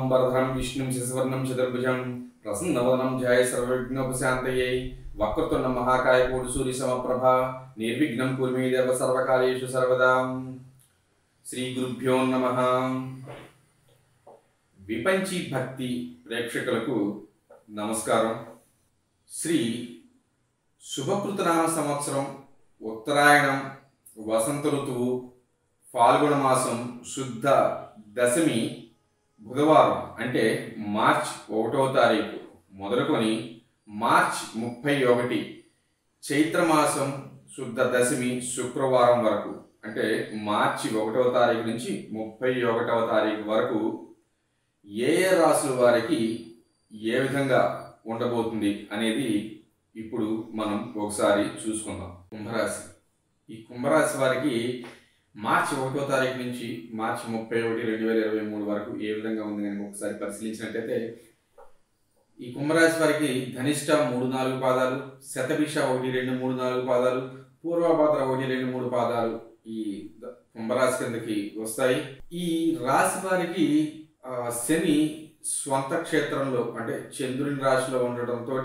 శుక్లాంబరధరం విష్ణుం శశివర్ణం చతుర్భుజం ప్రసన్నవదనం ధ్యాయ సర్వవిఘ్నోపశాంతయై వక్రతుండ మహాకాయ కోటి సూర్య సమప్రభ నిర్విఘ్నం కుర్మే దేవ సర్వకార్యేషు సర్వదా శ్రీ గురుభ్యో నమ విపంచి భక్తి ప్రేక్షకులకు నమస్కారం శ్రీ శుభకృతనామ సంవత్సరం ఉత్తరాయణం వసంత ఋతువు ఫాల్గుణ మాసం శుద్ధ దశమి బుధవారం అంటే మార్చ్ ఒకటవ తారీఖు మొదలుకొని మార్చ్ ముప్పై ఒకటి చైత్రమాసం శుద్ధ దశమి శుక్రవారం వరకు అంటే మార్చి ఒకటవ తారీఖు నుంచి ముప్పై ఒకటవ తారీఖు వరకు ఏ ఏ రాసుల వారికి ఏ విధంగా ఉండబోతుంది అనేది ఇప్పుడు మనం ఒకసారి చూసుకుందాం కుంభరాశి ఈ కుంభరాశి వారికి మార్చి ఒకటో తారీఖు నుంచి మార్చి ముప్పై ఒకటి రెండు వేల ఇరవై మూడు వరకు ఏ విధంగా ఉంది అని ఒకసారి పరిశీలించినట్టయితే ఈ కుంభరాశి వారికి ధనిష్ట మూడు నాలుగు పాదాలు శతభిష ఒకటి రెండు మూడు నాలుగు పాదాలు పూర్వభాద్ర ఒకటి రెండు మూడు పాదాలు ఈ ద- కుంభరాశి కిందకి వస్తాయి ఈ రాశి వారికి ఆ, శని స్వంత క్షేత్రంలో అంటే చంద్రుని రాశిలో ఉండటంతో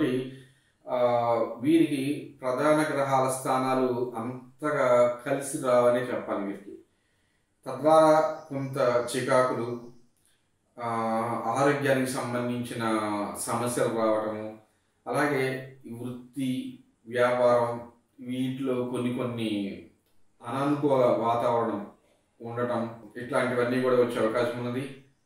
వీరికి ప్రధాన గ్రహాల స్థానాలు అంతగా కలిసి రావని చెప్పాలి వీరికి తద్వారా కొంత చికాకులు ఆ, ఆరోగ్యానికి సంబంధించిన సమస్యలు రావటము అలాగే ఈ వృత్తి వ్యాపారం వీటిలో కొన్ని కొన్ని అనానుకూల వాతావరణం ఉండటం ఇట్లాంటివన్నీ కూడా వచ్చే అవకాశం ఉన్నది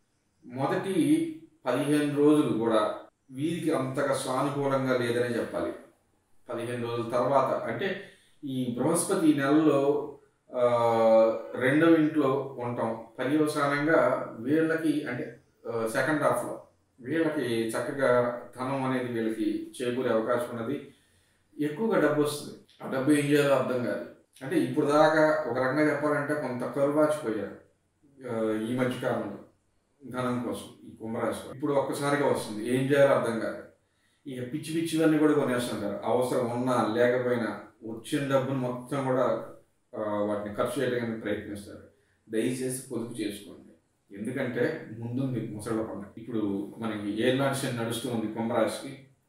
మొదటి పదిహేను రోజులు కూడా వీరికి అంతగా సానుకూలంగా లేదనే చెప్పాలి పదిహేను రోజుల తర్వాత అంటే ఈ బృహస్పతి ఈ నెలలో ఆ, రెండవ ఇంట్లో ఉంటాం పర్యవసానంగా వీళ్ళకి అంటే సెకండ్ హాఫ్లో వీళ్ళకి చక్కగా ధనం అనేది వీళ్ళకి చేకూరే అవకాశం ఉన్నది ఎక్కువగా డబ్బు వస్తుంది ఆ డబ్బు ఏం చేయాలో అర్థం కాదు అంటే ఇప్పుడు దాకా ఒక రకంగా చెప్పాలంటే కొంత కరువాచిపోయారు ఆ, ఈ మధ్య కాలంలో ధనం కోసం ఈ కుంభరాశి వారు. ఇప్పుడు ఒక్కసారిగా వస్తుంది ఏం చేయాలో అర్థం కాదు ఇక పిచ్చి పిచ్చివన్నీ కూడా కొనేస్తుంటారు అవసరం ఉన్నా లేకపోయినా వచ్చిన డబ్బును మొత్తం కూడా ఆ, వాటిని ఖర్చు చేయడానికి ప్రయత్నిస్తారు దయచేసి పొదుపు చేసుకోండి ఎందుకంటే ముందుంది ముసళ్ళ పండుగ ఇప్పుడు మనకి ఏళ్ళనాటి శని నడుస్తూ ఉంది కుంభరాశికి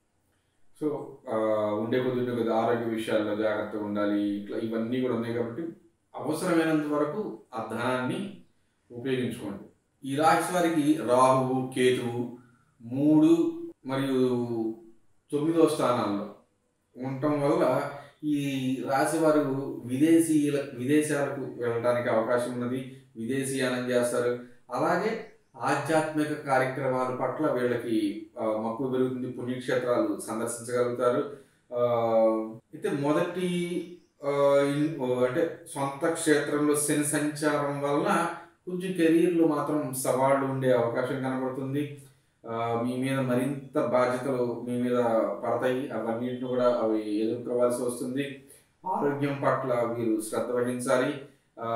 సో ఆ, ఉండే కొద్ది ఉండే కొద్ది ఆరోగ్య విషయాల్లో జాగ్రత్తగా ఉండాలి ఇట్లా ఇవన్నీ కూడా ఉన్నాయి కాబట్టి అవసరమైనంత వరకు ఆ ధనాన్ని ఉపయోగించుకోండి ఈ రాశి వారికి రాహువు కేతువు మూడు మరియు తొమ్మిదో స్థానాల్లో ఉండటం వల్ల ఈ రాశి వారు విదేశీయుల విదేశాలకు వెళ్ళడానికి అవకాశం ఉన్నది విదేశీయానం చేస్తారు అలాగే ఆధ్యాత్మిక కార్యక్రమాల పట్ల వీళ్ళకి ఆ, మక్కువ పెరుగుతుంది పుణ్యక్షేత్రాలు సందర్శించగలుగుతారు ఆ, అయితే మొదటి ఆ, ఇన్- ఓ, అంటే సొంత క్షేత్రంలో శని సంచారం వలన కొంచెం కెరీర్లో మాత్రం సవాళ్ళు ఉండే అవకాశం కనబడుతుంది ఆ, మీ మీద మరింత బాధ్యతలు మీ మీద పడతాయి అవన్నిటిని కూడా అవి ఎదుర్కోవాల్సి వస్తుంది ఆరోగ్యం పట్ల వీరు శ్రద్ధ వహించాలి ఆ,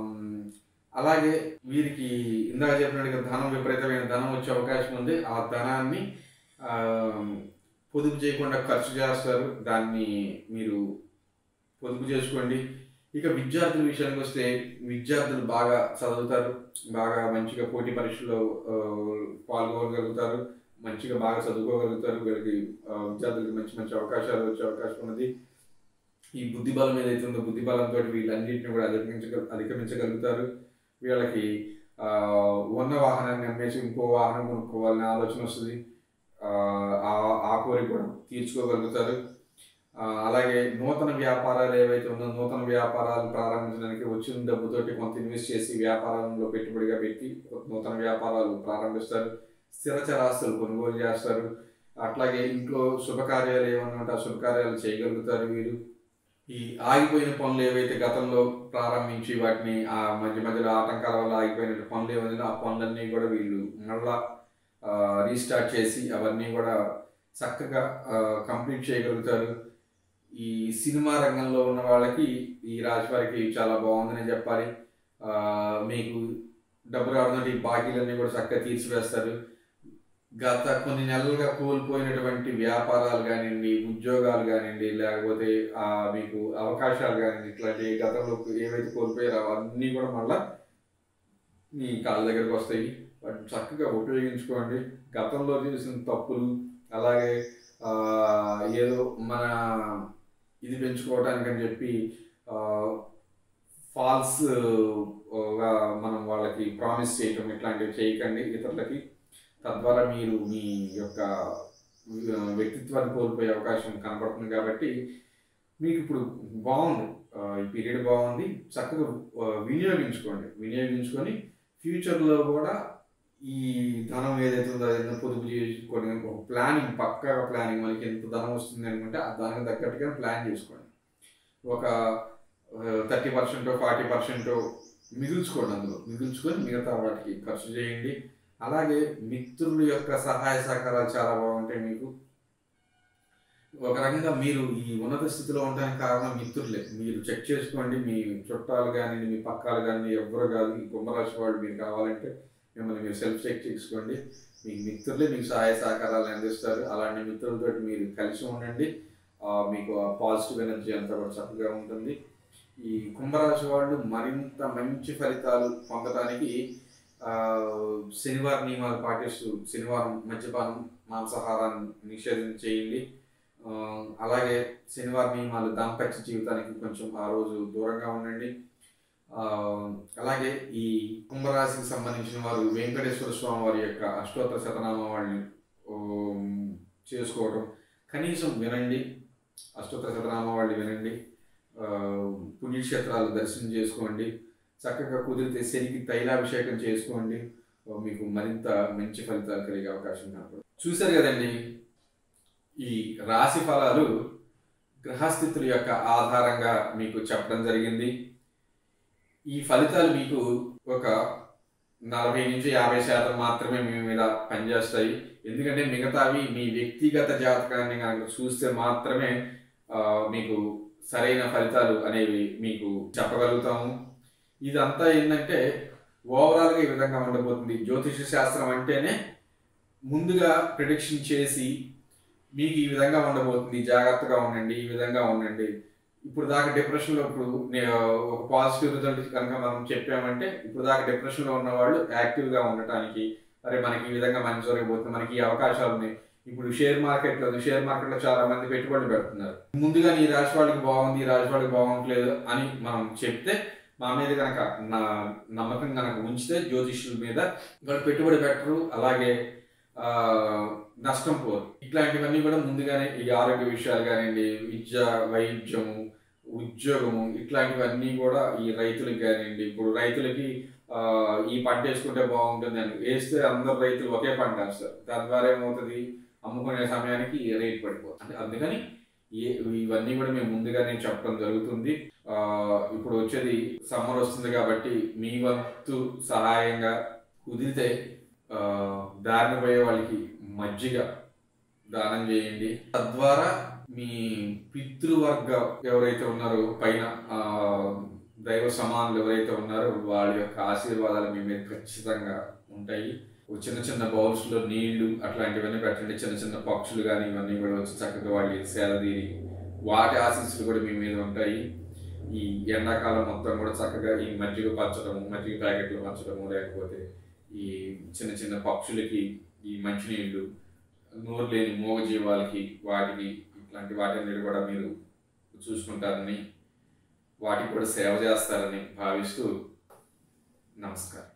అలాగే వీరికి ఇందాక చెప్పినట్టుగా ధనం విపరీతమైన ధనం వచ్చే అవకాశం ఉంది ఆ ధనాన్ని ఆ, పొదుపు చేయకుండా ఖర్చు చేస్తారు దాన్ని మీరు పొదుపు చేసుకోండి ఇక విద్యార్థుల విషయానికి వస్తే విద్యార్థులు బాగా చదువుతారు బాగా మంచిగా పోటీ పరీక్షల్లో ఆ, పాల్గొనగలుగుతారు మంచిగా బాగా చదువుకోగలుగుతారు వీళ్ళకి ఆ, విద్యార్థులకి మంచి మంచి అవకాశాలు వచ్చే అవకాశం ఉన్నది ఈ బుద్ధి బలం ఏదైతే ఉందో బుద్ధి బలంతో వీళ్ళన్నింటిని కూడా అధిగమించగ అధిగమించగలుగుతారు వీళ్ళకి ఆ, ఉన్న వాహనాన్ని అమ్మేసి ఇంకో వాహనం కొనుక్కోవాలనే ఆలోచన వస్తుంది ఆ, ఆ- ఆ కోరిక కూడా తీర్చుకోగలుగుతారు ఆ, అలాగే నూతన వ్యాపారాలు ఏవైతే ఉందో నూతన వ్యాపారాలు ప్రారంభించడానికి వచ్చిన డబ్బుతోటి కొంత ఇన్వెస్ట్ చేసి వ్యాపారంలో పెట్టుబడిగా పెట్టి నూతన వ్యాపారాలు ప్రారంభిస్తారు స్థిర చరాస్తులు కొనుగోలు చేస్తారు అట్లాగే ఇంట్లో శుభకార్యాలు ఏమన్నా ఉంటే ఆ శుభకార్యాలు చేయగలుగుతారు వీరు ఈ ఆగిపోయిన పనులు ఏవైతే గతంలో ప్రారంభించి వాటిని ఆ మధ్య మధ్యలో ఆటంకాల వల్ల ఆగిపోయిన పనులు ఏమైనా ఆ పనులన్నీ కూడా వీళ్ళు మళ్ళా రీస్టార్ట్ చేసి అవన్నీ కూడా చక్కగా కంప్లీట్ చేయగలుగుతారు ఈ సినిమా రంగంలో ఉన్న వాళ్ళకి ఈ రాశి వారికి చాలా బాగుందని చెప్పాలి ఆ, మీకు డబ్బు రావడం ఈ బాకీలన్నీ కూడా చక్కగా తీర్చివేస్తారు గత కొన్ని నెలలుగా కోల్పోయినటువంటి వ్యాపారాలు కానివ్వండి ఉద్యోగాలు కానివ్వండి లేకపోతే ఆ, మీకు అవకాశాలు కానివ్వండి ఇట్లాంటి గతంలో ఏవైతే కోల్పోయారో అవన్నీ కూడా మళ్ళా మీ కాళ్ళ దగ్గరకు వస్తాయి వాటిని చక్కగా ఉపయోగించుకోండి గతంలో చేసిన తప్పులు అలాగే ఆ, ఏదో మన ఇది పెంచుకోవడానికి అని చెప్పి ఫాల్స్ గా మనం వాళ్ళకి ప్రామిస్ చేయటం ఇట్లాంటివి చేయకండి ఇతరులకి తద్వారా మీరు మీ యొక్క ఆ, వ్యక్తిత్వాన్ని కోల్పోయే అవకాశం కనపడుతుంది కాబట్టి మీకు ఇప్పుడు బాగుంది ఆ, ఈ పీరియడ్ బాగుంది చక్కగా ఆ, వినియోగించుకోండి వినియోగించుకొని ఫ్యూచర్లో కూడా ఈ ధనం ఏదైతే ఉందో అదైతే పొదుపు చేసుకొని ఒక ప్లానింగ్ పక్కాగా ప్లానింగ్ మనకి ఎంత ధనం వస్తుంది అనుకుంటే ఆ దానికి తగ్గట్టుగా ప్లాన్ చేసుకోండి ఒక థర్టీ పర్సెంట్ ఫార్టీ పర్సెంట్ మిగుల్చుకోండి అందులో మిగుల్చుకొని మిగతా వాటికి ఖర్చు చేయండి అలాగే మిత్రుల యొక్క సహాయ సహకారాలు చాలా బాగుంటాయి మీకు ఒక రకంగా మీరు ఈ ఉన్నత స్థితిలో ఉండడానికి కారణం మిత్రులే మీరు చెక్ చేసుకోండి మీ చుట్టాలు కానీ మీ పక్కాలు కానీ ఎవరు కాదు ఈ కుంభరాశి వాళ్ళు మీరు కావాలంటే మిమ్మల్ని మీరు సెల్ఫ్ చెక్ చేసుకోండి మీ మిత్రులే మీకు సహాయ సహకారాలు అందిస్తారు అలాంటి మిత్రులతో మీరు కలిసి ఉండండి ఆ, మీకు ఆ పాజిటివ్ ఎనర్జీ అంతా కూడా చక్కగా ఉంటుంది ఈ కుంభరాశి వాళ్ళు మరింత మంచి ఫలితాలు పొందడానికి ఆ, శనివారం నియమాలు పాటిస్తూ శనివారం మద్యపానం మాంసాహారాన్ని నిషేధం చేయండి ఆ, అలాగే శనివారం నియమాలు దాంపత్య జీవితానికి కొంచెం ఆ రోజు దూరంగా ఉండండి ఆ, అలాగే ఈ కుంభరాశికి సంబంధించిన వారు వెంకటేశ్వర స్వామి వారి యొక్క అష్టోత్తర శతనామావళిని ఓం, చేసుకోవడం కనీసం వినండి అష్టోత్తర శతనామావళి వినండి ఆ, పుణ్యక్షేత్రాలు దర్శనం చేసుకోండి చక్కగా కుదిరితే శనికి తైలాభిషేకం చేసుకోండి ఆ, మీకు మరింత మంచి ఫలితాలు కలిగే అవకాశం కనపడుతుంది చూశారు కదండి ఈ రాశి ఫలాలు గ్రహస్థితుల యొక్క ఆధారంగా మీకు చెప్పడం జరిగింది ఈ ఫలితాలు మీకు ఒక నలభై నుంచి యాభై శాతం మాత్రమే మీ మీద పనిచేస్తాయి ఎందుకంటే మిగతావి మీ వ్యక్తిగత జాతకాన్ని కనుక చూస్తే మాత్రమే ఆ, మీకు సరైన ఫలితాలు అనేవి మీకు చెప్పగలుగుతాము ఇదంతా ఏంటంటే ఓవరాల్గా ఈ విధంగా ఉండబోతుంది జ్యోతిష శాస్త్రం అంటేనే ముందుగా ప్రిడిక్షన్ చేసి మీకు ఈ విధంగా ఉండబోతుంది జాగ్రత్తగా ఉండండి ఈ విధంగా ఉండండి ఇప్పుడు దాకా డిప్రెషన్లో ఇప్పుడు నే- ఒక పాజిటివ్ రిజల్ట్ కనుక మనం చెప్పామంటే ఇప్పుడు దాకా డిప్రెషన్లో ఉన్న వాళ్ళు యాక్టివ్గా ఉండటానికి అరే మనకి ఈ విధంగా మంచి జరగబోతుంది మనకి ఈ అవకాశాలు ఉన్నాయి ఇప్పుడు షేర్ మార్కెట్లో షేర్ మార్కెట్లో చాలా మంది పెట్టుబడులు పెడుతున్నారు ముందుగా ఈ రాశి వాళ్ళకి బాగుంది ఈ రాశి వాళ్ళకి బాగుంటలేదు అని మనం చెప్తే మా మీద కనుక నా నమ్మకం కనుక ఉంచితే జ్యోతిష్యుల మీద వాళ్ళు పెట్టుబడి పెట్టరు అలాగే ఆ, నష్టం పోరు ఇట్లాంటివన్నీ కూడా ముందుగానే ఈ ఆరోగ్య విషయాలు కానివ్వండి విద్య వైద్యము ఉద్యోగము ఇట్లాంటివన్నీ కూడా ఈ రైతులకు కానివ్వండి ఇప్పుడు రైతులకి ఆ, ఈ పంట వేసుకుంటే బాగుంటుంది అని వేస్తే అందరు రైతులు ఒకే పంట వేస్తారు దాని ద్వారా ఏమవుతుంది అమ్ముకునే సమయానికి రేట్ పడిపోతుంది అంటే అందుకని ఏ ఇవన్నీ కూడా మేము ముందుగానే చెప్పడం జరుగుతుంది ఆ, ఇప్పుడు వచ్చేది సమ్మర్ వస్తుంది కాబట్టి మీ వంతు సహాయంగా కుదిరితే ఆ, దారిన పోయే వాళ్ళకి మజ్జిగ దానం చేయండి తద్వారా మీ పితృవర్గ ఎవరైతే ఉన్నారో పైన ఆ, దైవ సమానులు ఎవరైతే ఉన్నారో వాళ్ళ యొక్క ఆశీర్వాదాలు మీ మీద ఖచ్చితంగా ఉంటాయి ఓ చిన్న చిన్న బౌల్స్ లో నీళ్లు అట్లాంటివన్నీ పెట్టండి చిన్న చిన్న పక్షులు కానీ ఇవన్నీ కూడా వచ్చి చక్కగా వాళ్ళకి సేద తీరి వాటి ఆశీస్సులు కూడా మీ మీద ఉంటాయి ఈ ఎండాకాలం మొత్తం కూడా చక్కగా ఈ మజ్జిగ పంచడము మజ్జిగ ప్యాకెట్లు పంచడము లేకపోతే ఈ చిన్న చిన్న పక్షులకి ఈ మంచినీళ్ళు నోరు లేని మూగ జీవాలకి వాటికి ఇట్లాంటి వాటిని కూడా మీరు చూసుకుంటారని వాటికి కూడా సేవ చేస్తారని భావిస్తూ నమస్కారం